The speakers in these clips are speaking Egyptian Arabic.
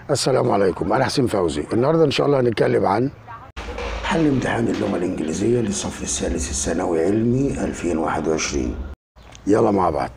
السلام عليكم انا حسين فوزي النهارده ان شاء الله هنتكلم عن حل امتحان اللغه الانجليزيه للصف الثالث الثانوي علمي 2021 يلا مع بعض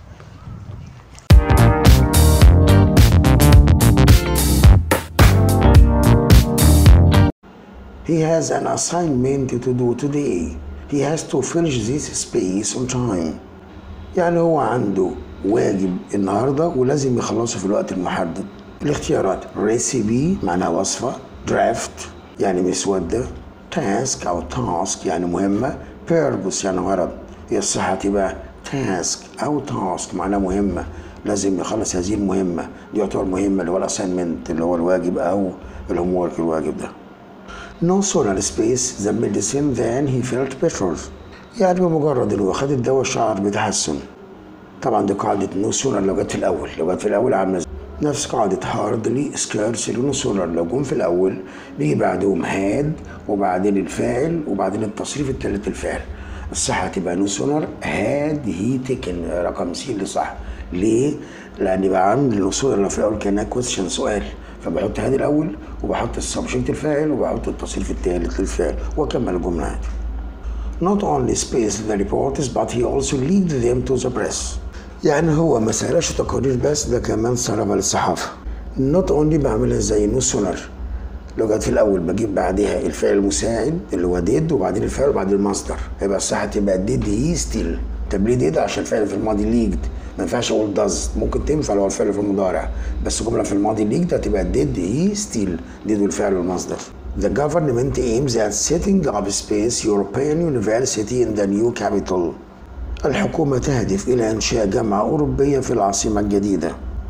He has an assignment to do today. He has to finish this space on time. يعني هو عنده واجب النهارده ولازم يخلصه في الوقت المحدد. الاختيارات recipe معناها وصفة draft يعني مسودة task أو task يعني مهمة purpose يعني غرض هي الصحة تبقى task أو task معناها مهمة لازم يخلص هذه المهمة دي يعتبر مهمة اللي هو الأساينمنت اللي هو الواجب أو الهوم الواجب ده No sooner space the medicine than he felt better يعني بمجرد انه خد الدواء شعر بتحسن طبعا دي قاعدة نو سونر لو جت في الأول لو جت في الأول عاملة زي- نفس قاعدة هاردلي سكارسلي نو سونر لو جم في الأول بيجي بعدهم هاد وبعدين الفاعل وبعدين التصريف التالت الفعل الصح هتبقى نو سونر هاد هي تيكن رقم سي اللي صح ليه؟ لأن بقى عندي نو سونر لو في الأول كأنها كويستشن سؤال فبحط هاد الأول وبحط السبجكت الفاعل وبحط التصريف التالت للفعل وأكمل الجملة عادي not only spaced the reports but he also leaked them to the press يعني هو ما سرقش تقارير بس ده كمان سربها للصحافة not only بعملها زي نو سونر لو جت في الأول بجيب بعدها الفعل المساعد اللي هو ديد وبعدين الفعل وبعدين المصدر هيبقى الصح تبقى ديد هي ستيل طب ليه ديد عشان الفعل في الماضي ليكد ما ينفعش اقول داز ممكن تنفع لو الفعل في المضارع بس جمله في الماضي ليكد هتبقى ديد هي ستيل ديد والفعل والمصدر The government aims at setting up space European University in the new capital. الحكومة تهدف إلى إنشاء جامعة أوروبية في العاصمة الجديدة.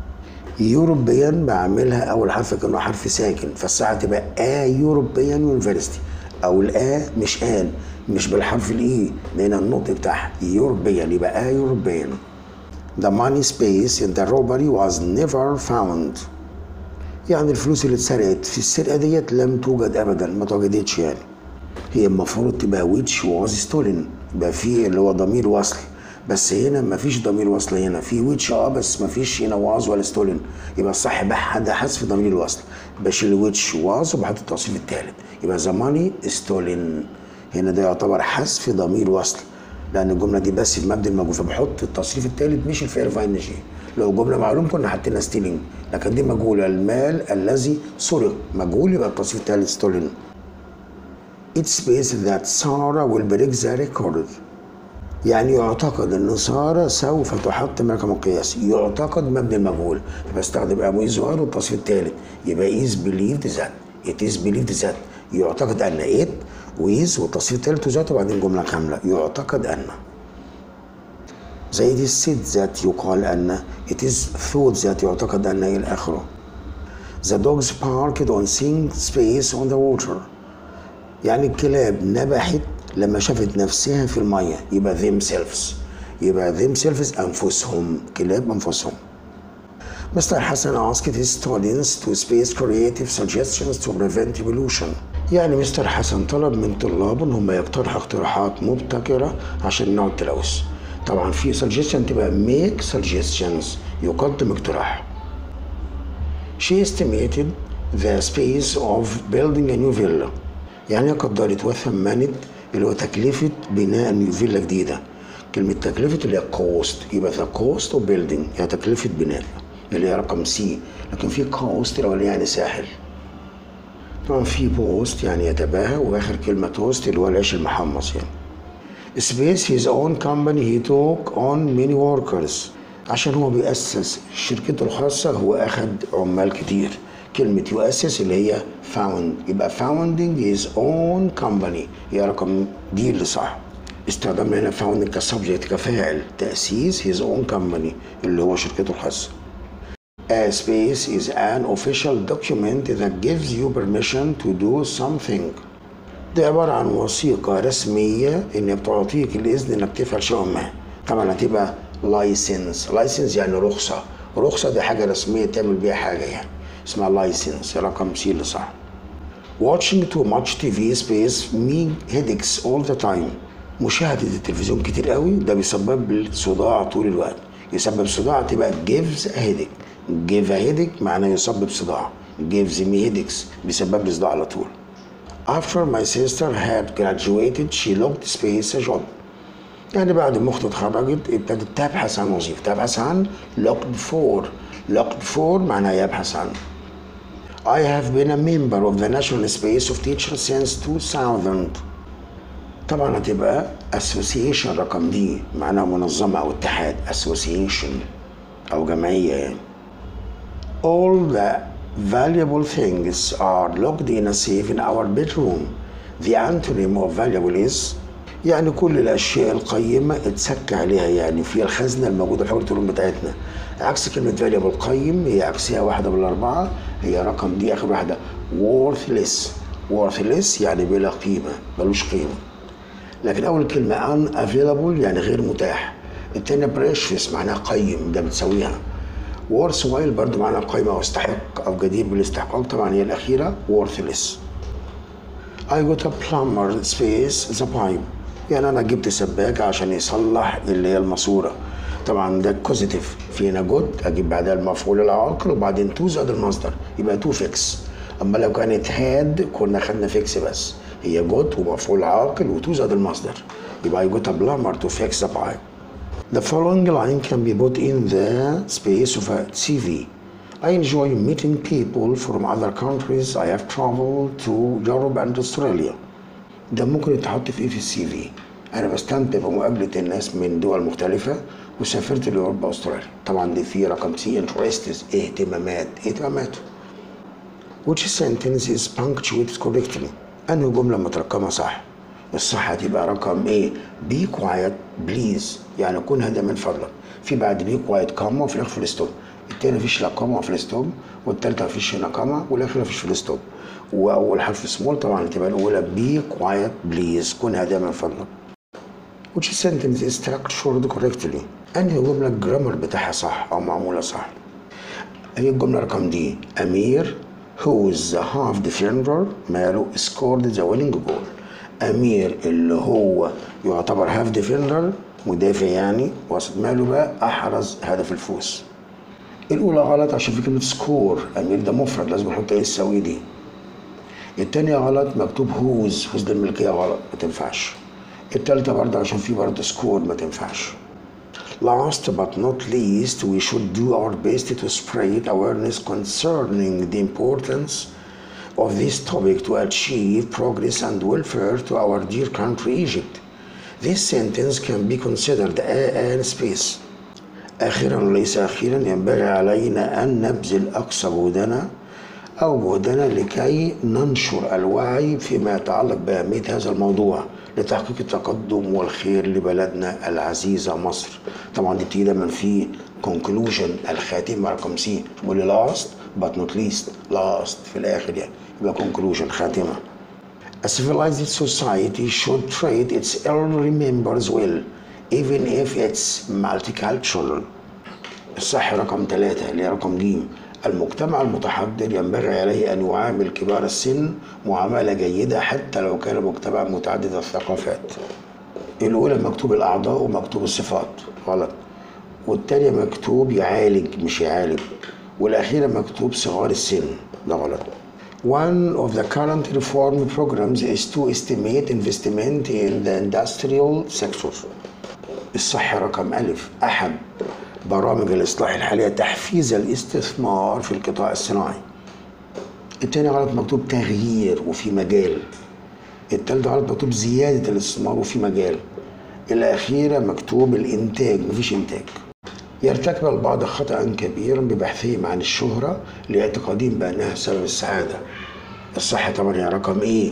يوروبيا بعملها أول حرف كأنه حرف ساكن فالساعة تبقى آ يوروبيان يونيفرستي أو الآ مش آن مش بالحرف الإي لأن النطق بتاعها يوروبيان يبقى آ يوروبيان. The money space in the robbery was never found. يعني الفلوس اللي اتسرقت في السرقة ديت لم توجد أبدا ما توجدتش يعني هي المفروض تبقى which was stolen يبقى في اللي هو ضمير وصل بس هنا ما فيش ضمير وصل هنا في which اه بس ما فيش هنا was ولا stolen يبقى الصح بقى ده حذف ضمير الوصل بشيل which was وبحط التصريف الثالث يبقى the money stolen هنا ده يعتبر حذف ضمير وصل لان الجمله دي بس في مبدا الموجود فبحط التصريف الثالث مش الفعل في ان جي لو جمله معلوم كنا حطينا ستيلينج لكن دي مجهوله المال الذي سرق مجهول يبقى التصريف الثالث ستولين It space that Sarah will break the record يعني يعتقد ان ساره سوف تحطم رقم القياسي يعتقد مبني المجهول بستخدم ام ظهار والتصريف الثالث يبقى is believed that it is believed that يعتقد ان it ويز والتصريف الثالث ذاته وبعدين جمله كامله يعتقد ان زي it is said that يقال ان it is thought that يعتقد ان الى اخره The dogs parked on seeing space on the water يعني الكلاب نبحت لما شافت نفسها في المية يبقى themselves يبقى themselves أنفسهم كلاب أنفسهم Mr. حسن asked his students to space creative suggestions to prevent pollution يعني مستر حسن طلب من طلابه ان هم يقترحوا اقتراحات مبتكرة عشان نوع التلوث طبعا في suggestion تبقى make suggestions يقدم اقتراح She estimated the space of building a new villa يعني قدرت وثمنت اللي هو تكلفة بناء نيو فيلا جديدة كلمة تكلفة اللي هي cost يبقى the cost of building يعني تكلفة بناء اللي هي رقم سي لكن في cost لو يعني ساحل طبعا في بوست يعني يتباهى واخر كلمة توست اللي هو العيش المحمص يعني space his own company he took on many workers عشان هو بيأسس شركته الخاصة هو أخد عمال كتير كلمة يؤسس اللي هي found يبقى founding his own company هي رقم دي اللي صح استخدمنا هنا founding كسبجكت كفاعل تأسيس his own company اللي هو شركته الخاصة A space is an official document that gives you permission to do something دي عبارة عن وثيقة رسمية إن بتعطيك الإذن إنك تفعل شيء ما طبعا هتبقى لايسنس لايسنس يعني رخصة رخصة دي حاجة رسمية تعمل بيها حاجة يعني اسمها لايسنس رقم سي اللي صح Watching too much TV space me headaches all the time مشاهدة التلفزيون كتير قوي ده بيسبب لي صداع طول الوقت يسبب صداع تبقى gives a headache give a headache معناه يسبب صداع gives me headaches بيسبب لي صداع على طول After my sister had graduated she looked space a job يعني بعد ما اختي اتخرجت ابتدت تبحث عن وظيفة تبحث عن looked for looked for معناها يبحث عن I have been a member of the National Space of Teachers since 2000 طبعا هتبقى association رقم دي معناها منظمة أو اتحاد association أو جمعية يعني All the valuable things are locked in a safe in our bedroom. The antonym of valuable is يعني كل الأشياء القيمة اتسك عليها يعني في الخزنة الموجودة في حوالي الروم بتاعتنا عكس كلمة valuable قيم هي عكسها واحدة من الأربعة هي رقم دي آخر واحدة worthless worthless يعني بلا قيمة ملوش قيمة لكن أول كلمة unavailable يعني غير متاح التانية precious معناها قيم ده بتساويها worth while برضو معناها قيمة أو استحق أو جدير بالاستحقاق طبعا هي الأخيرة worthless I got a plumber space the pipe يعني أنا جبت سباك عشان يصلح اللي هي الماسورة طبعا ده كوزيتيف فينا جود أجيب بعدها المفعول العاقل وبعدين تو زائد المصدر يبقى تو فيكس أما لو كانت هاد كنا خدنا فيكس بس هي جود ومفعول عاقل وتو زائد المصدر يبقى I got a plumber to fix the pipe The following line can be put in the space of a CV. I enjoy meeting people from other countries. I have traveled to Europe and Australia. ده ممكن يتحط في ايه في السي في انا بستمتع بمقابله الناس من دول مختلفه وسافرت لاوروبا واستراليا طبعا دي في رقم سي انترستس اهتمامات اهتماماته which sentence is punctuated correctly انهي جمله مترقمه صح الصح هتبقى رقم ايه بي كوايت بليز يعني كن هذا من فضلك في بعد بي كوايت كاما وفي الاخر فول ستوب التاني مفيش لا كاما وفول ستوب والتالتة مفيش هنا كاما والاخر مفيش فول ستوب واول حرف سمول طبعا تبقى الاولى بي كوايت بليز كن هذا من فضلك which sentence is structured correctly انهي جمله الجرامر بتاعها صح او معموله صح هي الجمله رقم دي امير who is the half defender ماله scored the winning goal امير اللي هو يعتبر هاف ديفندر مدافع يعني وسط ماله بقى احرز هدف الفوز الاولى غلط عشان في كلمه سكور امير ده مفرد لازم نحط ايه السوي دي التانية غلط مكتوب هوز هوز ده الملكية غلط ما تنفعش التالتة برضه عشان في برضه سكور ما تنفعش Last but not least, we should do our best to spread awareness concerning the importance of this topic to achieve progress and welfare to our dear country Egypt. This sentence can be considered a an space. أخيرا وليس أخيرا ينبغي علينا أن نبذل أقصى جهدنا أو جهدنا لكي ننشر الوعي فيما يتعلق بأهمية هذا الموضوع لتحقيق التقدم والخير لبلدنا العزيزة مصر طبعا دي بتيجي دايما في conclusion الخاتمة رقم سي بيقول last but not least last في الآخر يعني يبقى conclusion خاتمة A civilized society should treat its elderly members well even if it's multicultural الصح رقم ثلاثة اللي هي رقم جيم المجتمع المتحضر ينبغي عليه أن يعامل كبار السن معاملة جيدة حتى لو كان مجتمع متعدد الثقافات الأولى مكتوب الأعضاء ومكتوب الصفات غلط والتانية مكتوب يعالج مش يعالج والأخيرة مكتوب صغار السن ده غلط One of the current reform programs is to estimate investment in the industrial sector. الصح رقم ألف أحد برامج الإصلاح الحالية تحفيز الاستثمار في القطاع الصناعي. التاني غلط مكتوب تغيير وفي مجال. التالت غلط مكتوب زيادة الاستثمار وفي مجال. الأخيرة مكتوب الإنتاج مفيش إنتاج. يرتكب البعض خطأ كبيرا ببحثهم عن الشهرة لاعتقادهم بأنها سبب السعادة. الصح طبعا يا رقم إيه؟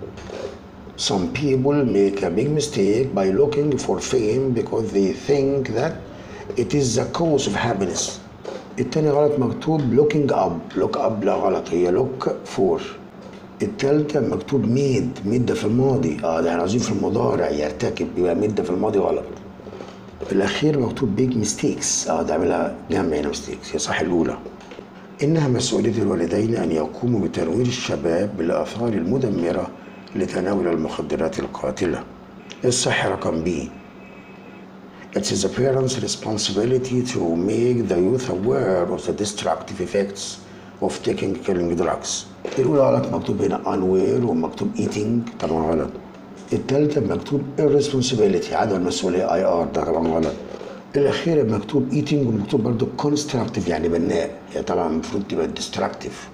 Some people make a big mistake by looking for fame because they think that it is the cause of happiness. التاني غلط مكتوب looking up look up لا غلط هي look for التالتة مكتوب ميد ميد ده في الماضي اه ده احنا عايزين في المضارع يرتكب يبقى ميد ده في الماضي غلط الأخير مكتوب بيج ميستيكس اه ده عاملها جمع هنا ميستيكس هي صح الأولى إنها مسؤولية الوالدين أن يقوموا بتنوير الشباب بالآثار المدمرة لتناول المخدرات القاتلة الصح رقم بي It is the parents' responsibility to make the youth aware of the destructive effects of taking killing drugs الأولى غلط مكتوب هنا unaware ومكتوب eating طبعا غلط التالتة مكتوب irresponsibility عدم المسؤولية IR ده طبعا غلط الأخيرة مكتوب eating ومكتوب برضه constructive يعني بناء هي طبعا المفروض تبقى destructive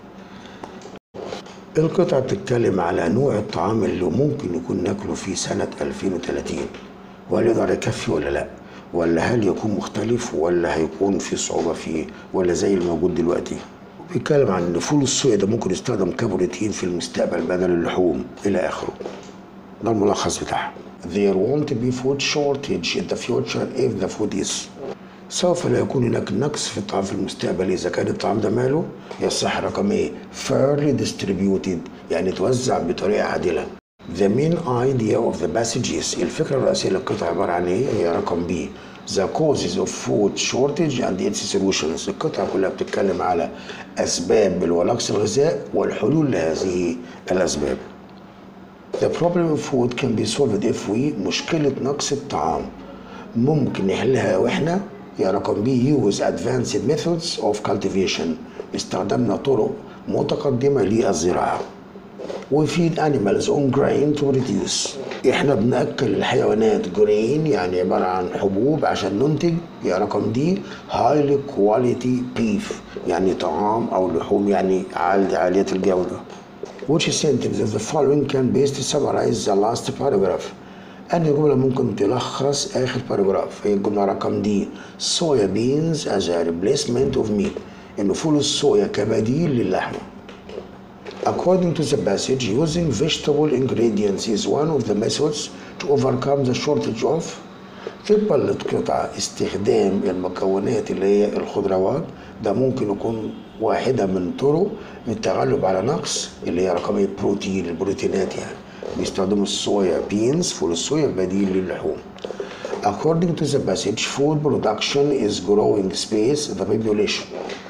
القطعة بتتكلم على نوع الطعام اللي ممكن يكون ناكله في سنة 2030 وهل يقدر يكفي ولا لا ولا هل يكون مختلف ولا هيكون في صعوبة فيه ولا زي الموجود دلوقتي بيتكلم عن ان فول الصويا ده ممكن يستخدم كبروتين في المستقبل بدل اللحوم الى اخره ده الملخص بتاعها There won't be food shortage in the future if the food is سوف لا يكون هناك نقص في الطعام في المستقبل إذا كان الطعام ده ماله يصح رقم إيه fairly distributed يعني توزع بطريقة عادلة The main idea of the passages الفكرة الرئيسية للقطعة عبارة عن إيه هي رقم B The causes of food shortage and its solutions القطعة كلها بتتكلم على أسباب ونقص الغذاء والحلول لهذه الأسباب The problem of food can be solved if we مشكلة نقص الطعام ممكن نحلها واحنا يا رقم بي use advanced methods of cultivation استخدمنا طرق متقدمة للزراعة وفيد animals on grain to reduce احنا بنأكل الحيوانات جرين يعني عبارة عن حبوب عشان ننتج يا رقم دي highly quality beef يعني طعام أو لحوم يعني عال- عالية الجودة which sentence of the following can best summarize the last paragraph أنهي جملة ممكن تلخص آخر باراجراف هي الجملة رقم دي soya beans as a replacement of meat إن فول الصويا كبديل للحمة According to the passage, using vegetable ingredients is one of the methods to overcome the shortage of طبقا للقطعة استخدام المكونات اللي هي الخضروات ده ممكن يكون واحدة من طرق التغلب على نقص اللي هي رقم البروتين البروتينات يعني بيستخدموا الصويا بينز فول الصويا بديل للحوم According to the passage, food production is growing space the population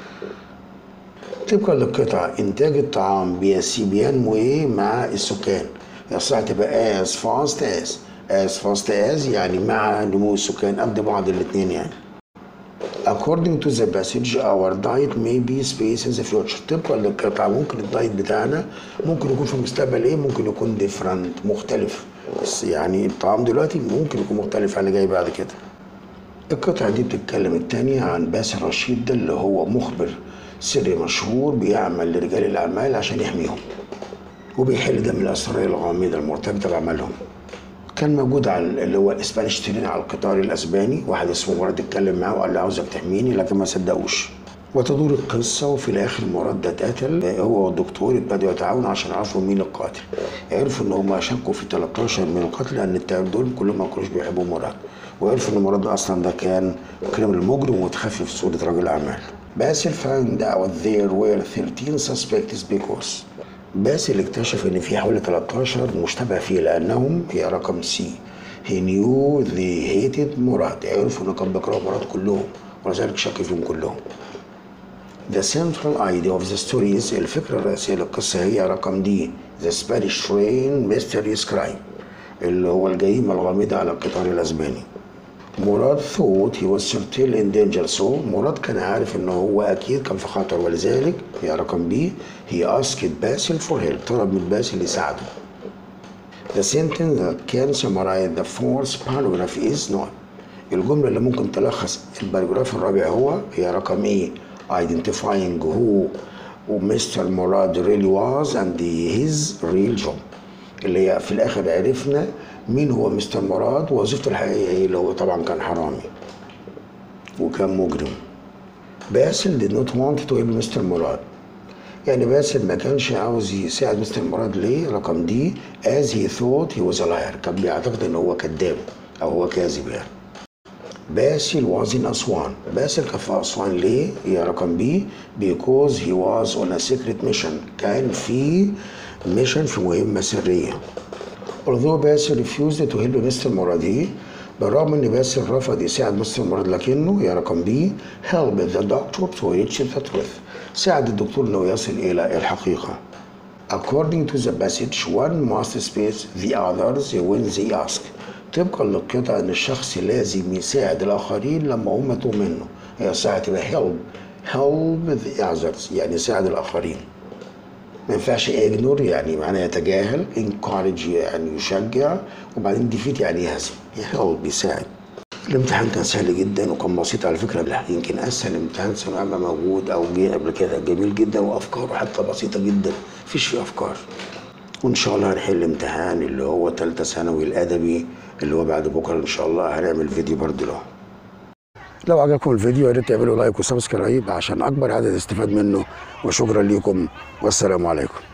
طبقا للقطعة إنتاج الطعام بيسي بينمو إيه مع السكان يصح تبقى as fast as as fast as يعني مع نمو السكان قد بعض الاتنين يعني According to the passage our diet may be space in the future طبقا للقطعة ممكن الدايت بتاعنا ممكن يكون في المستقبل ايه ممكن يكون different مختلف بس يعني الطعام دلوقتي ممكن يكون مختلف عن اللي جاي بعد كده القطعة دي بتتكلم التانية عن باسل رشيد ده اللي هو مخبر سري مشهور بيعمل لرجال الأعمال عشان يحميهم وبيحل ده من الأسرار الغامضة المرتبطة بعملهم كان موجود على اللي هو الاسبانيش ترين على القطار الاسباني واحد اسمه مراد اتكلم معاه وقال له عاوزك تحميني لكن ما صدقوش وتدور القصة وفي الآخر مراد ده اتقتل هو والدكتور ابتدوا يتعاونوا عشان يعرفوا مين القاتل عرفوا إن هم شكوا في 13 من القتلى لأن التلاتة دول كلهم ما كانوش بيحبوا مراد وعرفوا إن مراد أصلا ده كان كريمنال مجرم ومتخفي في صورة رجل أعمال باسل found out there were 13 suspects because باسل اكتشف ان في حوالي 13 مشتبه فيه لانهم هي رقم سي he knew they hated مراد عرفوا انه كان بيكرهوا مراد كلهم ولذلك شك فيهم كلهم The central idea of the stories الفكرة الرئيسية للقصة هي رقم دي The Spanish Train Mysterious Crime اللي هو الجريمة الغامضة على القطار الأسباني مراد thought he was still in danger so مراد كان عارف ان هو اكيد كان في خطر ولذلك هي رقم بي he asked باسل for help طلب من باسل يساعده The sentence that can summarize the fourth paragraph is not الجملة اللي ممكن تلخص الباراجراف الرابع هو هي رقم ايه identifying who Mr. مراد really was and his real job اللي هي في الاخر عرفنا مين هو مستر مراد ووظيفته الحقيقيه ايه اللي هو طبعا كان حرامي وكان مجرم باسل did not want to help مستر مراد يعني باسل ما كانش عاوز يساعد مستر مراد ليه رقم دي as he thought he was a liar كان بيعتقد ان هو كذاب او هو كاذب يعني باسل was in أسوان باسل كان في أسوان ليه؟ هي رقم بي because he was on a secret mission كان في ميشن في مهمة سرية although باسل refused to help مستر مراد بالرغم ان باسل رفض يساعد مستر مراد لكنه يا رقم بي help the doctor to reach the truth ساعد الدكتور انه يصل الى الحقيقة according to the passage one must space the others when they ask طبقا للقطع ان الشخص لازم يساعد الاخرين لما هم يطلبوا منه هي ساعة تبقى help help the others يعني ساعد الآخرين ما ينفعش ignore يعني معناه يتجاهل encourage يعني يشجع وبعدين defeat يعني يهزم help يساعد الامتحان كان سهل جدا وكان بسيط على فكره لا يمكن اسهل امتحان ثانوي عامه موجود او جه قبل كده جميل جدا وافكاره حتى بسيطه جدا مفيش فيه افكار وان شاء الله هنحل امتحان اللي هو ثالثه ثانوي الادبي اللي هو بعد بكره ان شاء الله هنعمل فيديو برضه له لو عجبكم الفيديو يا ريت تعملوا لايك وسبسكرايب عشان اكبر عدد يستفاد منه وشكرا لكم والسلام عليكم